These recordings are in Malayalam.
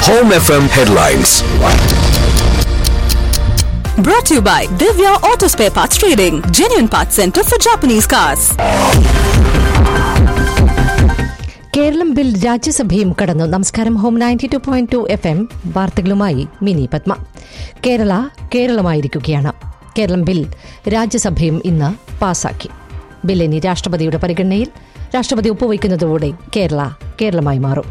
Home FM headlines. Brought to you by Divya Auto Spare Parts Trading, genuine parts center for Japanese cars. Keralam bill രാജ്യസഭയും കടന്നു നമസ്കാരം home ninety two point two F M വാർത്തകളുമായി മിനി പത്മ കേരള കേരളമായിരിക്കുകയാണ് കേരളം ബിൽ രാജ്യസഭയും ഇന്ന് പാസാക്കി ബിൽ ഇനി രാഷ്ട്രപതിയുടെ പരിഗണനയിൽ രാഷ്ട്രപതി ഒപ്പുവയ്ക്കുന്നതോടെ കേരള കേരളമായി മാറും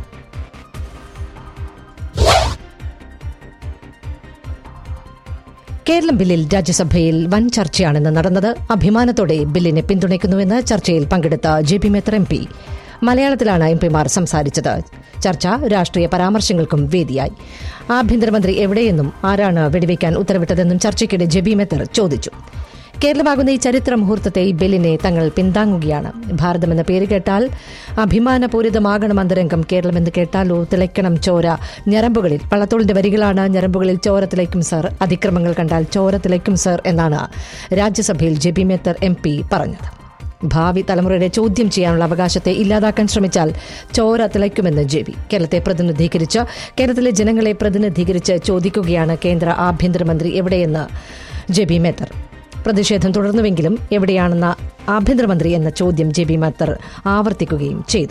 കേരളം ബില്ലിൽ രാജ്യസഭയിൽ വൻ ചർച്ചയാണെന്ന് നടന്നത് അഭിമാനത്തോടെ ബില്ലിനെ പിന്തുണയ്ക്കുന്നുവെന്ന് ചർച്ചയിൽ പങ്കെടുത്ത Jebi Mather M P മലയാളത്തിലാണ് എം പിമാർ സംസാരിച്ചത് ചർച്ച രാഷ്ട്രീയ പരാമർശങ്ങൾക്കും വേദിയായി ആഭ്യന്തരമന്ത്രി എവിടെയെന്നും ആരാണ് വെടിവെക്കാൻ ഉത്തരവിട്ടതെന്നും ചർച്ചയ്ക്കിടെ ജെ ബി മേത്തർ ചോദിച്ചു കേരളമാകുന്ന ഈ ചരിത്ര മുഹൂർത്തത്തെ ഈ ബില്ലിനെ തങ്ങൾ പിന്താങ്ങുകയാണ് ഭാരതമെന്ന പേര് കേട്ടാൽ അഭിമാനപൂരിതമാകണം അന്തരംഗം കേരളമെന്ന് കേട്ടാലോ തിളയ്ക്കണം ചോര ഞരമ്പുകളിൽ പള്ളത്തോളിന്റെ വരികളാണ് ഞരമ്പുകളിൽ ചോര തിളയ്ക്കും സർ അതിക്രമങ്ങൾ കണ്ടാൽ ചോര തിളയ്ക്കും സർ എന്നാണ് രാജ്യസഭയിൽ Jebi Mather M P പറഞ്ഞത് ഭാവി തലമുറയുടെ ചോദ്യം ചെയ്യാനുള്ള അവകാശത്തെ ഇല്ലാതാക്കാൻ ശ്രമിച്ചാൽ ചോര തിളയ്ക്കുമെന്ന് ജെ ബി കേരളത്തെ പ്രതിനിധീകരിച്ച് കേരളത്തിലെ ജനങ്ങളെ പ്രതിനിധീകരിച്ച് ചോദിക്കുകയാണ് കേന്ദ്ര ആഭ്യന്തരമന്ത്രി എവിടെയെന്ന് ജെ ബി മേത്തർ പ്രതിഷേധം തുടർന്നുവെങ്കിലും എവിടെയാണെന്ന ആഭ്യന്തരമന്ത്രി എന്ന ചോദ്യം ജെ ബി മേത്തർ ആവർത്തിക്കുകയും ചെയ്തു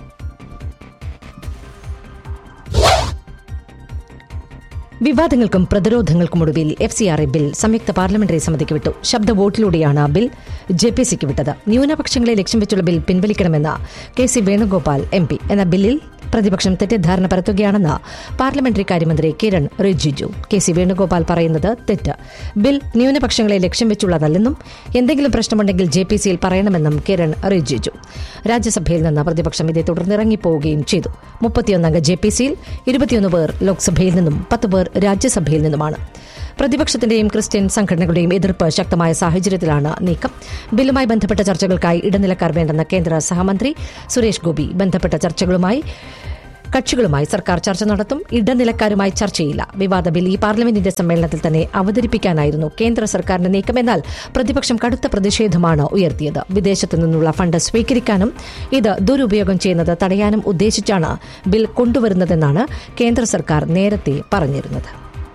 വിവാദങ്ങൾക്കും പ്രതിരോധങ്ങൾക്കും ഒടുവിൽ F C R A bill സംയുക്ത പാർലമെന്ററി സമിതിക്ക് വിട്ടു ശബ്ദ വോട്ടിലൂടെയാണ് ആ ബിൽ ജെ പി സിക്ക് വിട്ടത് ന്യൂനപക്ഷങ്ങളെ ലക്ഷ്യം വെച്ചുള്ള ബിൽ പിൻവലിക്കണമെന്ന് K C Venugopal M P എന്ന ബില്ലിൽ പ്രതിപക്ഷം തെറ്റിദ്ധാരണ പരത്തുകയാണെന്ന് പാർലമെന്ററി കാര്യമന്ത്രി കിരൺ റിജിജു കെ സി വേണുഗോപാൽ പറയുന്നത് തെറ്റ് ബിൽ ന്യൂനപക്ഷങ്ങളെ ലക്ഷ്യം വെച്ചുള്ളതല്ലെന്നും എന്തെങ്കിലും പ്രശ്നമുണ്ടെങ്കിൽ ജെ പി സിയിൽ പറയണമെന്നും കിരൺ റിജിജു രാജ്യസഭയിൽ നിന്ന് പ്രതിപക്ഷം ഇതേ തുടർന്ന് ഇറങ്ങിപ്പോവുകയും ചെയ്തു മുപ്പത്തിയൊന്നംഗ ജെ പി സിയിൽ ഇരുപത്തിയൊന്ന് പേർ ലോക്സഭയിൽ നിന്നും പത്ത് പേർ രാജ്യസഭയിൽ നിന്നുമാണ് പ്രതിപക്ഷത്തിന്റെയും ക്രിസ്ത്യൻ സംഘടനകളുടെയും എതിർപ്പ് ശക്തമായ സാഹചര്യത്തിലാണ് നീക്കം ബില്ലുമായി ബന്ധപ്പെട്ട ചർച്ചകൾക്കായി ഇടനിലക്കാർ വേണ്ടെന്ന കേന്ദ്ര സഹമന്ത്രി സുരേഷ് ഗോപി ബന്ധപ്പെട്ട ചർച്ചകളുമായി കക്ഷികളുമായി സർക്കാർ ചർച്ച നടത്തും ഇടനിലക്കാരുമായി ചർച്ചയില്ല വിവാദ ബിൽ ഈ പാർലമെന്റിന്റെ സമ്മേളനത്തിൽ തന്നെ അവതരിപ്പിക്കാനായിരുന്നു കേന്ദ്ര സർക്കാരിന്റെ നീക്കം എന്നാൽ പ്രതിപക്ഷം കടുത്ത പ്രതിഷേധമാണ് ഉയർത്തിയത് വിദേശത്തു നിന്നുള്ള ഫണ്ട് സ്വീകരിക്കാനും ഇത് ദുരുപയോഗം ചെയ്യുന്നത് തടയാനും ഉദ്ദേശിച്ചാണ് ബിൽ കൊണ്ടുവരുന്നതെന്നാണ് കേന്ദ്ര സർക്കാർ നേരത്തെ പറഞ്ഞിരുന്നത്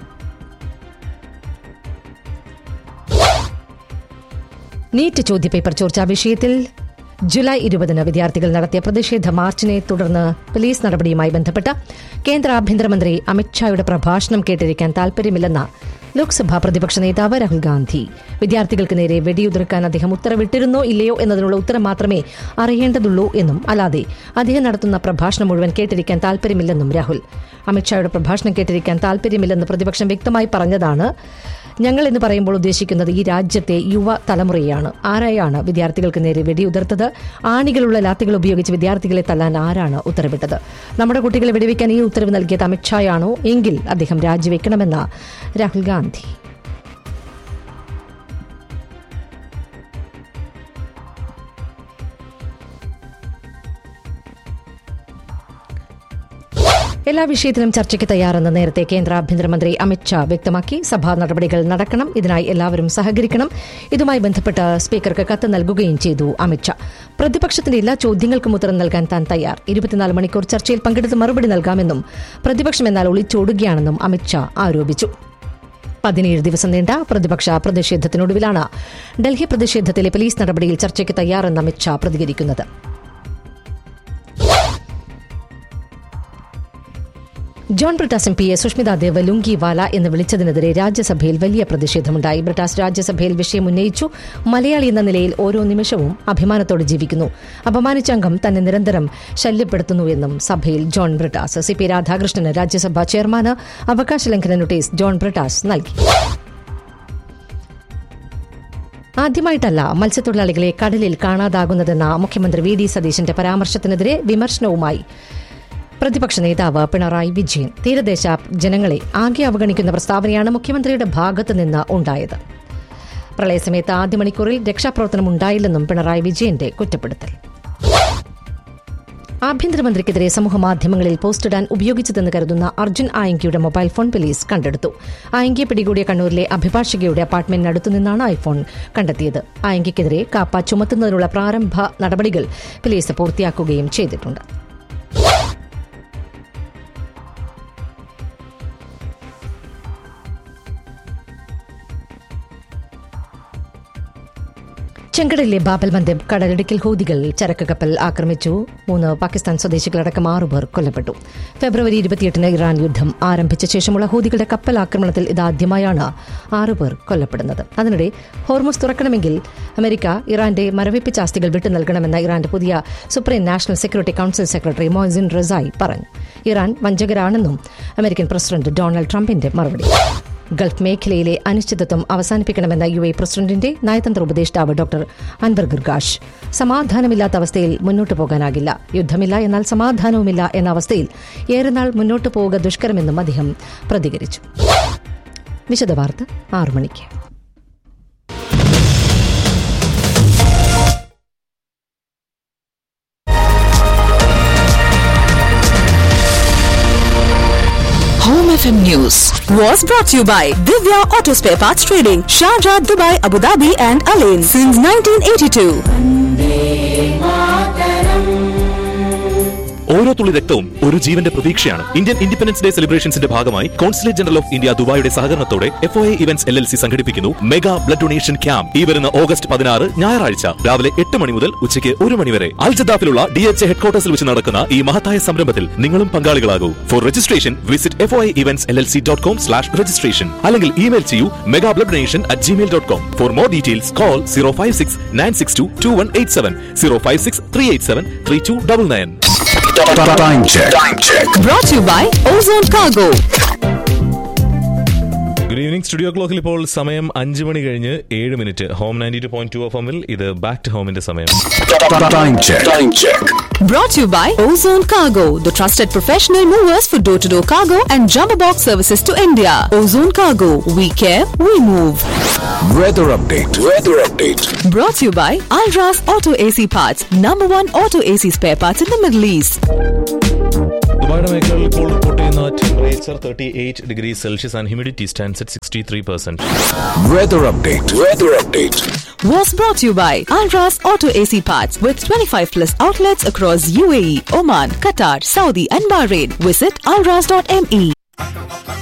നീറ്റ് ചോദ്യപേപ്പർ ചോർച്ചാ വിഷയത്തിൽ ജൂലൈ ഇരുപതിന് വിദ്യാർത്ഥികൾ നടത്തിയ പ്രതിഷേധ മാർച്ചിനെ തുടർന്ന് പോലീസ് നടപടിയുമായി ബന്ധപ്പെട്ട് കേന്ദ്ര ആഭ്യന്തരമന്ത്രി അമിത്ഷായുടെ പ്രഭാഷണം കേട്ടിരിക്കാൻ താൽപര്യമില്ലെന്ന ലോക്സഭാ പ്രതിപക്ഷ നേതാവ് രാഹുൽ ഗാന്ധി വിദ്യാർത്ഥികൾക്ക് നേരെ വെടിയുതിർക്കാൻ അദ്ദേഹം ഉത്തരവിട്ടിരുന്നോ ഇല്ലയോ എന്നതിനുള്ള ഉത്തരം മാത്രമേ അറിയേണ്ടതുള്ളൂ എന്നും അല്ലാതെ അദ്ദേഹം നടത്തുന്ന പ്രഭാഷണം മുഴുവൻ കേട്ടിരിക്കാൻ താൽപര്യമില്ലെന്നും രാഹുൽ അമിത്ഷായുടെ പ്രഭാഷണം കേട്ടിരിക്കാൻ താൽപര്യമില്ലെന്ന് പ്രതിപക്ഷം വ്യക്തമായി പറഞ്ഞതാണ് ഞങ്ങൾ എന്ന് പറയുമ്പോൾ ഉദ്ദേശിക്കുന്നത് ഈ രാജ്യത്തെ യുവ തലമുറയാണ് ആരായാണ് വിദ്യാർത്ഥികൾക്ക് നേരെ വെടിയുതിർത്തത് ആണികളുള്ള ലാത്തികൾ ഉപയോഗിച്ച് വിദ്യാർത്ഥികളെ തല്ലാൻ ആരാണ് ഉത്തരവിട്ടത് നമ്മുടെ കുട്ടികളെ വെടിവെക്കാൻ ഈ ഉത്തരവ് നൽകിയത് അമിത്ഷായാണോ എങ്കിൽ അദ്ദേഹം രാജിവെക്കണമെന്ന രാഹുൽ ഗാന്ധി എല്ലാ വിഷയത്തിലും ചർച്ചയ്ക്ക് തയ്യാറെന്ന് നേരത്തെ കേന്ദ്ര ആഭ്യന്തരമന്ത്രി അമിത്ഷാ വ്യക്തമാക്കി സഭാ നടപടികൾ നടക്കണം ഇതിനായി എല്ലാവരും സഹകരിക്കണം ഇതുമായി ബന്ധപ്പെട്ട് സ്പീക്കർക്ക് കത്ത് നൽകുകയും ചെയ്തു അമിത്ഷാ പ്രതിപക്ഷത്തിന്റെ എല്ലാ ചോദ്യങ്ങൾക്കും ഉത്തരം നൽകാൻ താൻ തയ്യാർ ഇരുപത്തിനാല് മണിക്കൂർ ചർച്ചയിൽ പങ്കെടുത്ത് മറുപടി നൽകാമെന്നും പ്രതിപക്ഷം എന്നാൽ ഒളിച്ചോടുകയാണെന്നും അമിത്ഷാ ആരോപിച്ചു പതിനേഴ് ദിവസം നീണ്ട പ്രതിപക്ഷ പ്രതിഷേധത്തിനൊടുവിലാണ് ഡൽഹി പ്രതിഷേധത്തിലെ പോലീസ് നടപടിയിൽ ചർച്ചയ്ക്ക് തയ്യാറെന്ന് അമിത്ഷാ പ്രതികരിക്കുന്നത് ജോൺ ബ്രിട്ടാസ് എം പിയെ സുഷ്മിത ദേവ് ലുങ്കിവാല എന്ന് വിളിച്ചതിനെതിരെ രാജ്യസഭയിൽ വലിയ പ്രതിഷേധമുണ്ടായി ബ്രിട്ടാസ് രാജ്യസഭയിൽ വിഷയം ഉന്നയിച്ചു മലയാളി എന്ന നിലയിൽ ഓരോ നിമിഷവും അഭിമാനത്തോടെ ജീവിക്കുന്നു അപമാനിച്ച അംഗം തന്നെ നിരന്തരം ശല്യപ്പെടുത്തുന്നുവെന്നും സഭയിൽ ജോൺ ബ്രിട്ടാസ് സി പി രാധാകൃഷ്ണന് രാജ്യസഭാ ചെയർമാന് അവകാശ ലംഘന നോട്ടീസ് ജോൺ ബ്രിട്ടാസ് നൽകി ആദ്യമായിട്ടല്ല മത്സ്യത്തൊഴിലാളികളെ കടലിൽ കാണാതാകുന്നതെന്ന മുഖ്യമന്ത്രി വി ഡി സതീശന്റെ പരാമർശത്തിനെതിരെ വിമർശനവുമായി പ്രതിപക്ഷ നേതാവ് പിണറായി വിജയൻ തീരദേശ ജനങ്ങളെ ആകെ അവഗണിക്കുന്ന പ്രസ്താവനയാണ് മുഖ്യമന്ത്രിയുടെ ഭാഗത്തു നിന്ന് ഉണ്ടായത് പ്രളയസമയത്ത് ആദ്യ മണിക്കൂറിൽ രക്ഷാപ്രവർത്തനം ഉണ്ടായില്ലെന്നും പിണറായി വിജയന്റെ കുറ്റപ്പെടുത്തൽ ആഭ്യന്തരമന്ത്രിക്കെതിരെ സമൂഹമാധ്യമങ്ങളിൽ പോസ്റ്റിടാൻ ഉപയോഗിച്ചതെന്ന് കരുതുന്ന അർജുൻ ആയങ്കിയുടെ മൊബൈൽ ഫോൺ പോലീസ് കണ്ടെടുത്തു ആയങ്കിയെ പിടികൂടിയ കണ്ണൂരിലെ അഭിഭാഷകയുടെ അപ്പാർട്ട്മെന്റിനടുത്തു നിന്നാണ് ഐഫോൺ കണ്ടെത്തിയത് ആയങ്കിക്കെതിരെ കാപ്പ ചുമത്തുന്നതിനുള്ള പ്രാരംഭ നടപടികൾ പോലീസ് പൂർത്തിയാക്കുകയും ചെയ്തിട്ടുണ്ട് ചെങ്കടലിലെ ബാബൽ മന്ദം കടലിടുക്കിൽ ഹൂതികൾ ചരക്ക് കപ്പൽ ആക്രമിച്ചു മൂന്ന് പാകിസ്ഥാൻ സ്വദേശികളടക്കം ആറുപേർ കൊല്ലപ്പെട്ടു ഫെബ്രുവരി ഇരുപത്തിയെട്ടിന് ഇറാൻ യുദ്ധം ആരംഭിച്ച ശേഷമുള്ള ഹൂതികളുടെ കപ്പൽ ആക്രമണത്തിൽ ഇതാദ്യമായാണ് ആറുപേർ കൊല്ലപ്പെടുന്നത് അതിനിടെ ഹോർമോസ് തുറക്കണമെങ്കിൽ അമേരിക്ക ഇറാന്റെ മരവിപ്പിച്ച ആസ്തികൾ വിട്ടു നൽകണമെന്ന ഇറാന്റെ പുതിയ supreme national security council secretary Mohsen Rezaei പറഞ്ഞു ഇറാൻ വഞ്ചകരാണെന്നും അമേരിക്കൻ പ്രസിഡന്റ് ഡൊണാൾഡ് ട്രംപിന്റെ മറുപടി ഗൾഫ് മേഖലയിലെ അനിശ്ചിതത്വം അവസാനിപ്പിക്കണമെന്ന യു എ പ്രസിഡന്റിന്റെ നയതന്ത്ര ഉപദേഷ്ടാവ് ഡോക്ടർ അൻവർ ഗുർഗാഷ് സമാധാനമില്ലാത്ത അവസ്ഥയിൽ മുന്നോട്ട് പോകാനാകില്ല യുദ്ധമില്ല എന്നാൽ സമാധാനവുമില്ല എന്ന അവസ്ഥയിൽ ഏറെ നാൾ മുന്നോട്ട് പോവുക ദുഷ്കരമെന്നും അദ്ദേഹം പ്രതികരിച്ചു വിശദവാർത്ത ആറു മണിക്ക് Home FM News was brought to you by Divya Auto Spare Parts Trading, Sharjah, Dubai, Abu Dhabi, and Alain since 1982. ഓരോ തുള്ളി രക്തവും ഒരു ജീവന്റെ പ്രതീക്ഷയാണ് ഇന്ത്യൻ ഇൻഡിപെൻഡൻസ് ഡേ സെലിബ്രേഷൻസിന്റെ ഭാഗമായി കോൺസുലേറ്റ് ജനറൽ ഓഫ് ഇന്ത്യ ദുബായിയുടെ സഹകരണത്തോടെ F O A events L L C സംഘടിപ്പിക്കുന്നു മെഗാ ബ്ലഡ് ഡൊണേഷൻ ക്യാമ്പ് ഈ വരുന്ന ഓഗസ്റ്റ് പതിനാറ് ഞായറാഴ്ച രാവിലെ എട്ട് മണി മുതൽ ഉച്ചയ്ക്ക് ഒരു മണി വരെ അൽജദാഫിലുള്ള ഡി എച്ച് ഹെഡ്ക്വാർട്ടേഴ്സിൽ വെച്ച് നടക്കുന്ന ഈ മഹത്തായ സംരംഭത്തിൽ നിങ്ങളും പങ്കാളികളാകൂ for registration visit F O I events L L C dot com slash registration അല്ലെങ്കിൽ ഇമെയിൽ ചെയ്യൂ mega blood donation at Gmail dot com for more details call zero five six nine six two two one eight seven zero five six three eight seven three two double nine Time check. Time check. Brought to you by Ozone Cargo. Good evening studio ക്ലോക്കിൽ ഇപ്പോൾ സമയം അഞ്ച് മണി കഴിഞ്ഞ് ഏഴ് minute home ninety two point two F എമ്മിൽ ഇത് ബാക്ക് ടു ഹോമിന്റെ സമയം Time check. Time check. Brought to you by Ozone Cargo, the trusted professional movers for door to door cargo and jumbo box services to India. Ozone Cargo, we care, we move. Weather update. Weather update. Brought to you by Alras Auto AC Parts, number one auto AC spare parts in the Middle East. ദുബായുടെ മേഖലകളിൽ ഇപ്പോൾ റിപ്പോർട്ട് ചെയ്യുന്ന temperature thirty eight degree Celsius and humidity stands at sixty three percent Weather update. Weather update. Was brought to you by Alras Auto AC Parts with 25 plus outlets across UAE, Oman, Qatar, Saudi, and Bahrain. Visit alras.me.